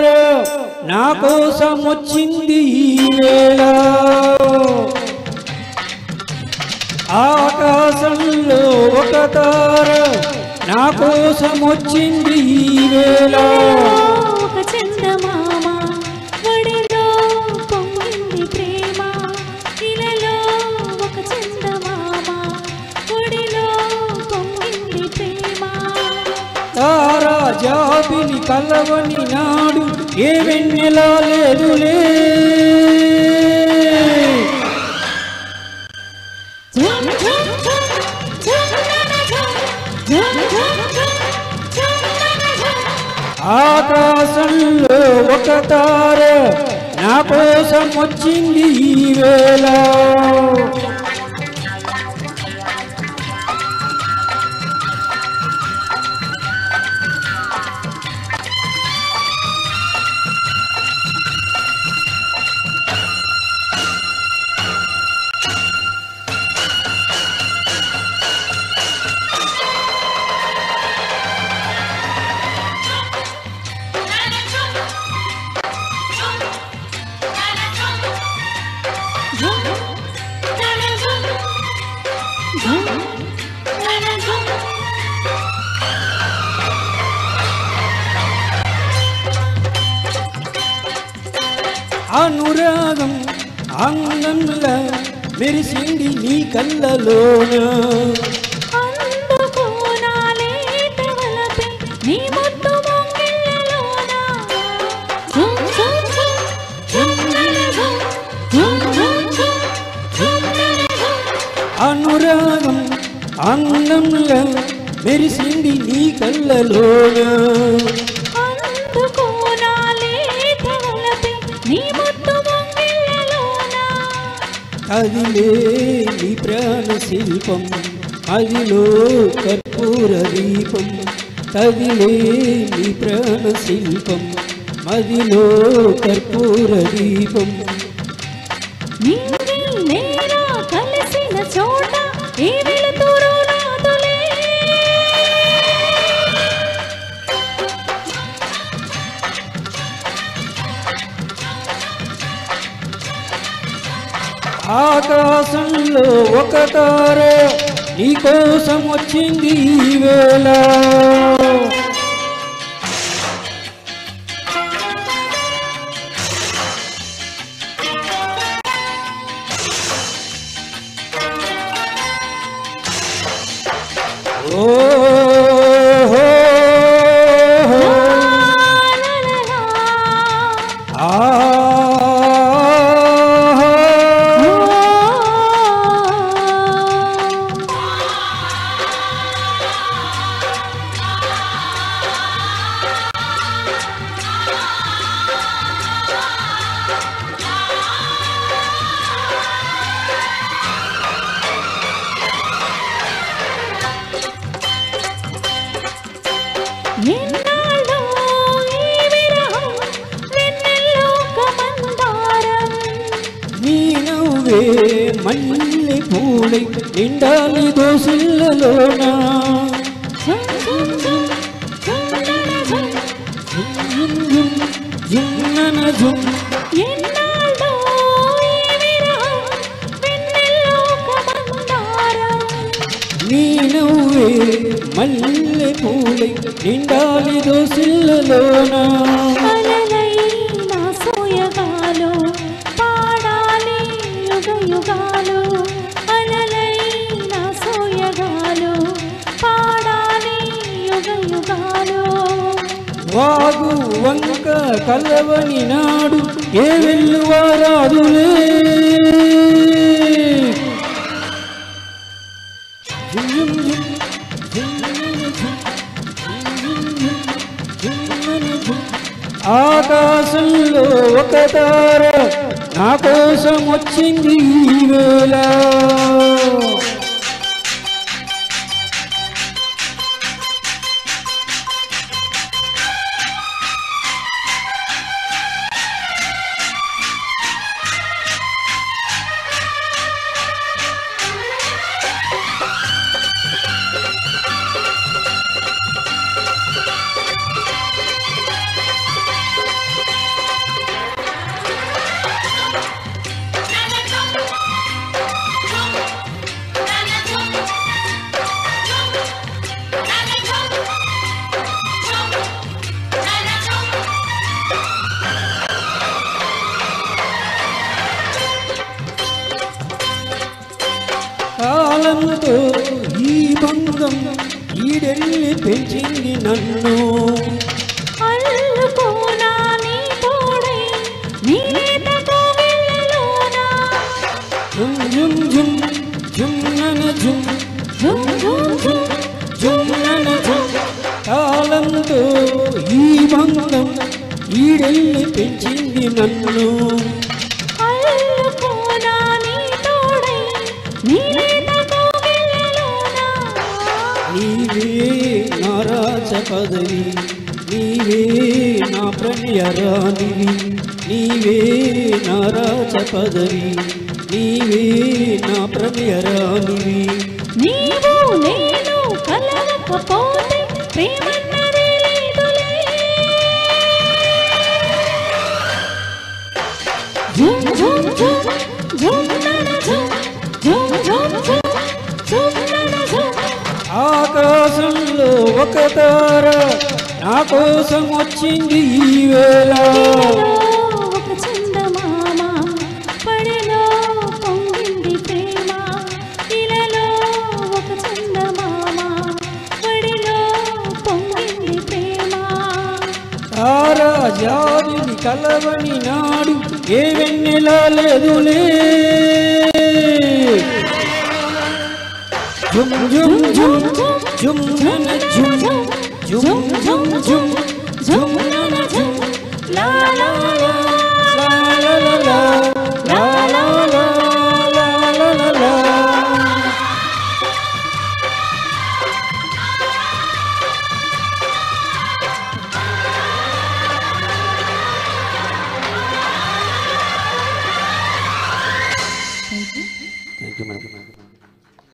నా కోసం వచ్చింది ఈ వేళ ఆకాశంలో ఒక తార నా కోసం వచ్చింది ఈ వేళ ఒక చందమామ ఒడిలో పొంగింది ప్రేమ ఇలలో ఒక చందమామ ఒడిలో పొంగింది ప్రేమ తారా జాబిని కలవని నాడు ఏ వెన్నెలా లేదులే ఝుమ్ ఝుమ్ ఝుమ్ ఝుమ్నన ఝుమ్ ఝుమ్ ఝుమ్ ఝుమ్ ఝుమ్నన ఝుమ్ ఆకాశంలో ఒక తార నా కోసం వచ్చింది ఈ వేళ ఝుమ్ నన ఝుమ్ ఝుమ్ నన ఝుమ్ అనురాగం అందంలా మెరిసింది నీ కళ్ళలోన అందుకోనాలేత వలపే నీ ముద్దు మొంగిళ్ళలోన ఝుమ్ ఝుమ్ ఝుమ్ ఝుమ్ నన ఝుమ్ ఝుమ్ ఝుమ్ ఝుమ్ ఝుమ్ నన ఝుమ్ అనురాగం అందంలా మెరిసింది నీ కళ్ళలోన అందుకోనాలేత వలపే నీ ముద్దు మొంగిళ్ళలోన కదిలే నీ ప్రాణ శిల్పం అదిలో కర్పూర దీపం కదిలే నీ ప్రాణ శిల్పం మదిలో కర్పూర దీపం నింగి నేల కలిసిన చోట ఏ వెలుతురు నాదులే ఆకాశంలో ఒక తార నీ కోసం వచ్చింది ఈ వేళ ఓ హో హో. లా లా లా ఆ ఎన్నాళ్ళో ఈ విరహం వెన్నెల్లో కమందారం నీ నవ్వే మల్లె పూలై నిండాలి దోసిల్లలోన ఝుమ్ ఝుమ్ ఝుమ్ ఝుమ్ నన ఝుమ్ జిన్నన జుమ్ ఎన్నాళ్ళో ఈ విరహం వెన్నెల్లో కమందారం నీ నవ్వే మల్లె పూలై నిండాలి దోసిల్లలోన అలలై నా సోయగాలు పాడాలి యుగ యుగాలు అలలై నా సోయగాలు పాడాలి యుగ యుగాలు వాగు వంక కలవని నాడు ఏ వెల్లువారాదులే జుమ్ జుమ్ జుమ్, జుమ్ జుమ్ జుమ్, జుమ్ జుమ్ జుమ్. ఆకాశంలో ఒక తార నా కోసం వచ్చింది ఈ వేళ కాలంతో ఈ బంధం ఈడెల్లి పెంచింది నన్ను అల్లుకోనా నీ తోడై నీత కోవెలలోనా జుమ్ జుమ్ జుమ్ జుమ్నన జుమ్ ఝుమ్ ఝుమ్ ఝుమ్ జుమ్నన జుమ్ కాలంతో ఈ బంధం ఈడెల్లి పెంచింది నన్ను అల్లుకోనా నీ తోడై నీత కోవెలలోనా నీవే నా రాజ పదవి నీవే నా ప్రణయరాణివి నీవే నా రాజ పదవి నీవే నా ప్రణయరాణివి నీవు నేను కలవకపోతే ప్రేమన్నదే లేదులే ఝుమ్ ఝుమ్ ఝుమ్ ఝుమ్ నన ఝుమ్ ఝుమ్ ఝుమ్ ఝుమ్ ఝుమ్ నన ఝుమ్ ఆకాశంలో ఒక తార నా కోసం వచ్చింది ఈ వేళ ఇలలో ఒక చందమామ పడలో పొంగింది ప్రేమ ఇలలో ఒక చందమామ పడలో పొంగింది ప్రేమ తారా జాబిలి కలవని నాడు ఏ వెన్నెలా లేదులే జుమ్ జుమ్ జుమ్ జుమ్ జుమ్ జుమ్